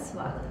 സ്വാഗതം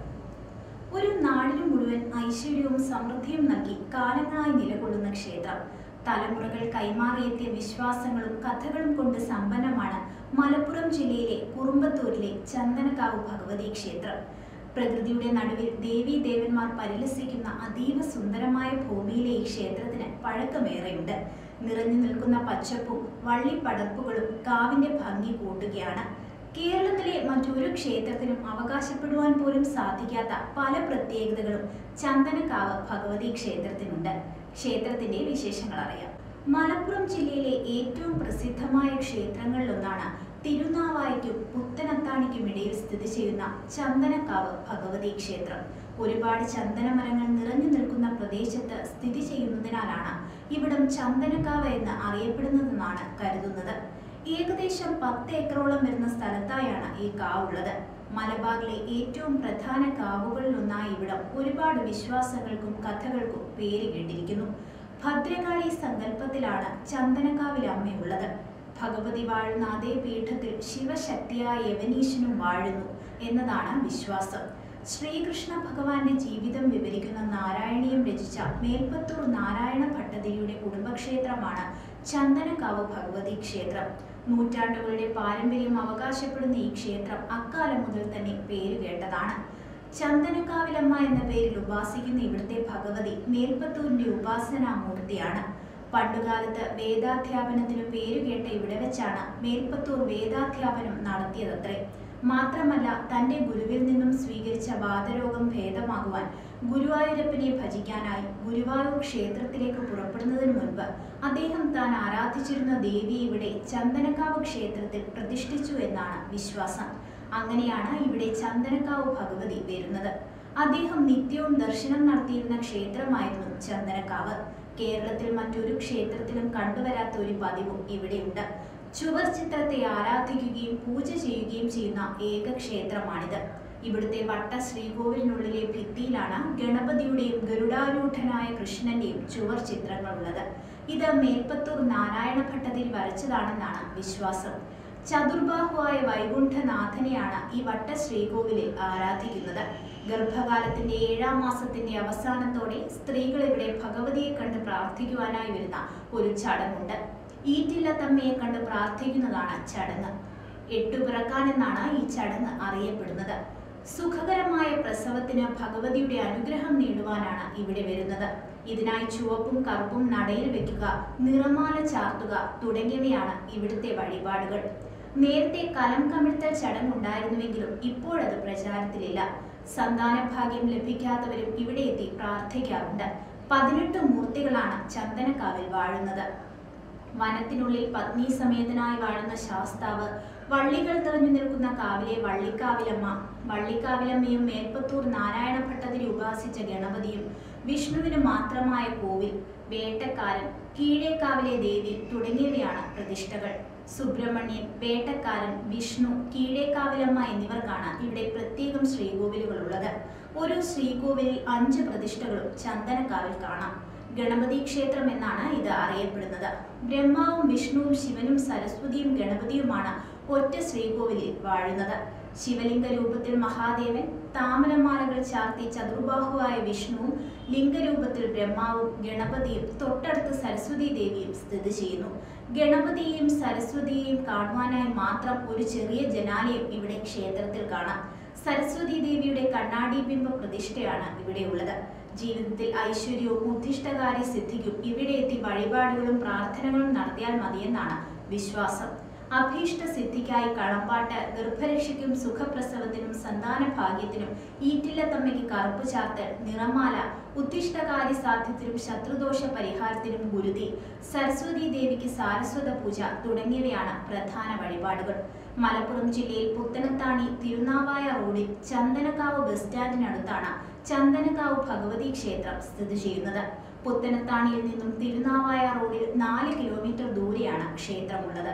ഒരു നാടിനു മുഴുവൻ ഐശ്വര്യവും സമൃദ്ധിയും നൽകി കാലങ്ങളായി നിലകൊള്ളുന്ന ക്ഷേത്രം തലമുറകൾ കൈമാറിയെത്തിയ വിശ്വാസങ്ങളും കഥകളും കൊണ്ട് സമ്പന്നമാണ് മലപ്പുറം ജില്ലയിലെ കുറുമ്പത്തൂരിലെ ചന്ദനക്കാവ് ഭഗവതി ക്ഷേത്രം പ്രകൃതിയുടെ നടുവിൽ ദേവീ ദേവന്മാർ പരിലസിക്കുന്ന അതീവ സുന്ദരമായ ഭൂമിയിലെ ഈ ക്ഷേത്രത്തിന് പഴക്കമേറെയുണ്ട് നിറഞ്ഞു നിൽക്കുന്ന പച്ചപ്പും വള്ളിപ്പടർപ്പുകളും കാവിന്റെ ഭംഗി കൂട്ടുകയാണ് കേരളത്തിലെ മറ്റൊരു ക്ഷേത്രത്തിനും അവകാശപ്പെടുവാൻ പോലും സാധിക്കാത്ത പല പ്രത്യേകതകളും ചന്ദനക്കാവ് ഭഗവതി ക്ഷേത്രത്തിനുണ്ട് ക്ഷേത്രത്തിന്റെ വിശേഷങ്ങൾ അറിയാം മലപ്പുറം ജില്ലയിലെ ഏറ്റവും പ്രസിദ്ധമായ ക്ഷേത്രങ്ങളിലൊന്നാണ് തിരുനാവായിക്കും പുത്തനത്താണിക്കും ഇടയിൽ സ്ഥിതി ചെയ്യുന്ന ചന്ദനക്കാവ് ഭഗവതി ക്ഷേത്രം ഒരുപാട് ചന്ദനമരങ്ങൾ നിറഞ്ഞു നിൽക്കുന്ന പ്രദേശത്ത് സ്ഥിതി ചെയ്യുന്നതിനാലാണ് ഇവിടം ചന്ദനക്കാവ് എന്ന് അറിയപ്പെടുന്നതെന്നാണ് കരുതുന്നത് ഏകദേശം പത്ത് ഏക്കറോളം വരുന്ന സ്ഥലത്തായാണ് ഈ കാവുള്ളത് മലബാറിലെ ഏറ്റവും പ്രധാന കാവുകളിലൊന്നായ ഇവിടം ഒരുപാട് വിശ്വാസങ്ങൾക്കും കഥകൾക്കും പേര് കേട്ടിരിക്കുന്നു ഭദ്രകാളി സങ്കല്പത്തിലാണ് ചന്ദനക്കാവിൽ അമ്മയുള്ളത് ഭഗവതി വാഴുന്ന അതേ പീഠത്തിൽ ശിവശക്തിയായ യവനീശനും വാഴുന്നു എന്നതാണ് വിശ്വാസം ശ്രീകൃഷ്ണ ഭഗവാന്റെ ജീവിതം വിവരിക്കുന്ന നാരായണീയം രചിച്ച മേൽപ്പത്തൂർ നാരായണ ഭട്ടതിരിയുടെ കുടുംബക്ഷേത്രമാണ് ചന്ദനക്കാവ് ഭഗവതി ക്ഷേത്രം നൂറ്റാണ്ടുകളുടെ പാരമ്പര്യം അവകാശപ്പെടുന്ന ഈ ക്ഷേത്രം അക്കാലം മുതൽ തന്നെ പേര് കേട്ടതാണ് ചന്ദനക്കാവിലമ്മ എന്ന പേരിൽ ഉപാസിക്കുന്ന ഇവിടുത്തെ ഭഗവതി മേൽപ്പത്തൂരിന്റെ ഉപാസനാമൂർത്തിയാണ് പണ്ടുകാലത്ത് വേദാധ്യാപനത്തിന് പേരുകേട്ട ഇവിടെ വെച്ചാണ് മേൽപ്പത്തൂർ വേദാധ്യാപനം നടത്തിയതത്രേ മാത്രമല്ല തന്റെ ഗുരുവിൽ നിന്നും സ്വീകരിച്ച വാതരോഗം ഭേദമാകുവാൻ ഗുരുവായൂരപ്പനെ ഭജിക്കാനായി ഗുരുവായൂർ ക്ഷേത്രത്തിലേക്ക് പുറപ്പെടുന്നതിന് മുൻപ് അദ്ദേഹം താൻ ആരാധിച്ചിരുന്ന ദേവി ഇവിടെ ചന്ദനക്കാവ് ക്ഷേത്രത്തിൽ പ്രതിഷ്ഠിച്ചു എന്നാണ് വിശ്വാസം അങ്ങനെയാണ് ഇവിടെ ചന്ദനക്കാവ് ഭഗവതി വരുന്നത് അദ്ദേഹം നിത്യവും ദർശനം നടത്തിയിരുന്ന ക്ഷേത്രമായിരുന്നു ചന്ദനക്കാവ് കേരളത്തിൽ മറ്റൊരു ക്ഷേത്രത്തിലും കണ്ടുവരാത്ത ഒരു പതിവും ഇവിടെയുണ്ട് ചുവർ ചിത്രത്തെ ആരാധിക്കുകയും പൂജ ചെയ്യുകയും ചെയ്യുന്ന ഏക ക്ഷേത്രമാണിത് ഇവിടുത്തെ വട്ട ശ്രീകോവിലിനുള്ളിലെ ഭിത്തിയിലാണ് ഗണപതിയുടെയും ഗരുഡാരൂഢനായ കൃഷ്ണന്റെയും ചുവർ ചിത്രങ്ങളുള്ളത് ഇത് മേൽപ്പത്തൂർ നാരായണ ഭട്ടതിരി വരച്ചതാണെന്നാണ് വിശ്വാസം ചതുർബാഹുവായ വൈകുണ്ഠനാഥനെയാണ് ഈ വട്ട ശ്രീകോവിലിൽ ആരാധിക്കുന്നത് ഗർഭകാലത്തിന്റെ ഏഴാം മാസത്തിന്റെ അവസാനത്തോടെ സ്ത്രീകൾ ഇവിടെ ഭഗവതിയെ കണ്ട് പ്രാർത്ഥിക്കുവാനായി വരുന്ന ഒരു ചടങ്ങുണ്ട് ഈറ്റില്ലത്തമ്മയെ കണ്ട് പ്രാർത്ഥിക്കുന്നതാണ് ചടങ്ങ് എട്ടു പിറക്കാനെന്നാണ് ഈ ചടങ്ങ് അറിയപ്പെടുന്നത് സുഖകരമായ പ്രസവത്തിന് ഭഗവതിയുടെ അനുഗ്രഹം നേടുവാനാണ് ഇവിടെ വരുന്നത് ഇതിനായി ചുവപ്പും കറുപ്പും നടയിൽ വെക്കുക നിറമാല ചാർത്തുക തുടങ്ങിയവയാണ് ഇവിടുത്തെ വഴിപാടുകൾ നേരത്തെ കലം കമിഴ്ത്തൽ ചടങ്ങുണ്ടായിരുന്നുവെങ്കിലും ഇപ്പോഴത് പ്രചാരത്തിലില്ല സന്താന ഭാഗ്യം ലഭിക്കാത്തവരും ഇവിടെ എത്തി പ്രാർത്ഥിക്കാറുണ്ട് പതിനെട്ട് മൂർത്തികളാണ് ചന്ദനക്കാവിൽ വാഴുന്നത് വനത്തിനുള്ളിൽ പത്നി സമേതനായി വാഴുന്ന ശാസ്താവ് വള്ളികൾ തെളിഞ്ഞു നിൽക്കുന്ന കാവിലെ വള്ളിക്കാവിലമ്മ വള്ളിക്കാവിലമ്മയും മേൽപ്പത്തൂർ നാരായണ ഭട്ടതിരി ഉപാസിച്ച ഗണപതിയും വിഷ്ണുവിന് മാത്രമായ കോവിൽ വേട്ടക്കാരൻ കീഴേക്കാവിലെ ദേവി തുടങ്ങിയവയാണ് പ്രതിഷ്ഠകൾ സുബ്രഹ്മണ്യൻ വേട്ടക്കാരൻ വിഷ്ണു കീഴേക്കാവിലമ്മ എന്നിവർക്കാണ് ഇവിടെ പ്രത്യേകം ശ്രീകോവിലുകളുള്ളത് ഒരു ശ്രീകോവിലിൽ അഞ്ച് പ്രതിഷ്ഠകളും ചന്ദനക്കാവിൽ കാണാം ഗണപതി ക്ഷേത്രം എന്നാണ് ഇത് അറിയപ്പെടുന്നത് ബ്രഹ്മാവും വിഷ്ണുവും ശിവനും സരസ്വതിയും ഗണപതിയുമാണ് ഒറ്റ ശ്രീകോവിലിൽ വാഴുന്നത് ശിവലിംഗ രൂപത്തിൽ മഹാദേവൻ താമരമാലകൾ ചാർത്തി ചതുർബാഹുവായ വിഷ്ണുവും ലിംഗരൂപത്തിൽ ബ്രഹ്മാവും ഗണപതിയും തൊട്ടടുത്ത് സരസ്വതി ദേവിയും സ്ഥിതി ചെയ്യുന്നു ഗണപതിയെയും സരസ്വതിയെയും കാണുവാനായി മാത്രം ഒരു ചെറിയ ജനാലയം ഇവിടെ ക്ഷേത്രത്തിൽ കാണാം സരസ്വതി ദേവിയുടെ കണ്ണാടി ബിംബ പ്രതിഷ്ഠയാണ് ഇവിടെയുള്ളത് ജീവിതത്തിൽ ഐശ്വര്യവും ഉദ്ദിഷ്ടകാര്യ സിദ്ധിക്കും ഇവിടെ എത്തി വഴിപാടുകളും പ്രാർത്ഥനകളും നടത്തിയാൽ മതിയെന്നാണ് വിശ്വാസം അഭീഷ്ട സിദ്ധിക്കായി കളമ്പാട്ട് ഗർഭരക്ഷയ്ക്കും സുഖപ്രസവത്തിനും സന്താന ഭാഗ്യത്തിനും ഈറ്റില്ലത്തമ്മയ്ക്ക് കറുപ്പ് ചാർത്തൽ നിറമാല ഉദ്ദിഷ്ടകാര്യ സാധ്യത്തിനും ശത്രുദോഷ പരിഹാരത്തിനും ഗുരുതി സരസ്വതി ദേവിക്ക് സാരസ്വത പൂജ തുടങ്ങിയവയാണ് പ്രധാന വഴിപാടുകൾ മലപ്പുറം ജില്ലയിൽ പുത്തനത്താണി തിരുനാവായ റോഡിൽ ചന്ദനക്കാവ് ബസ് സ്റ്റാൻഡിനടുത്താണ് ചന്ദനക്കാവ് ഭഗവതി ക്ഷേത്രം സ്ഥിതി ചെയ്യുന്നത് പുത്തനത്താണിയിൽ നിന്നും തിരുനാവായ റോഡിൽ നാല് കിലോമീറ്റർ ദൂരെയാണ് ക്ഷേത്രമുള്ളത്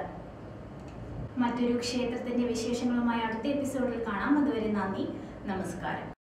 മറ്റൊരു ക്ഷേത്രത്തിന്റെ വിശേഷങ്ങളുമായി അടുത്ത എപ്പിസോഡിൽ കാണാം അതുവരെ നന്ദി നമസ്കാരം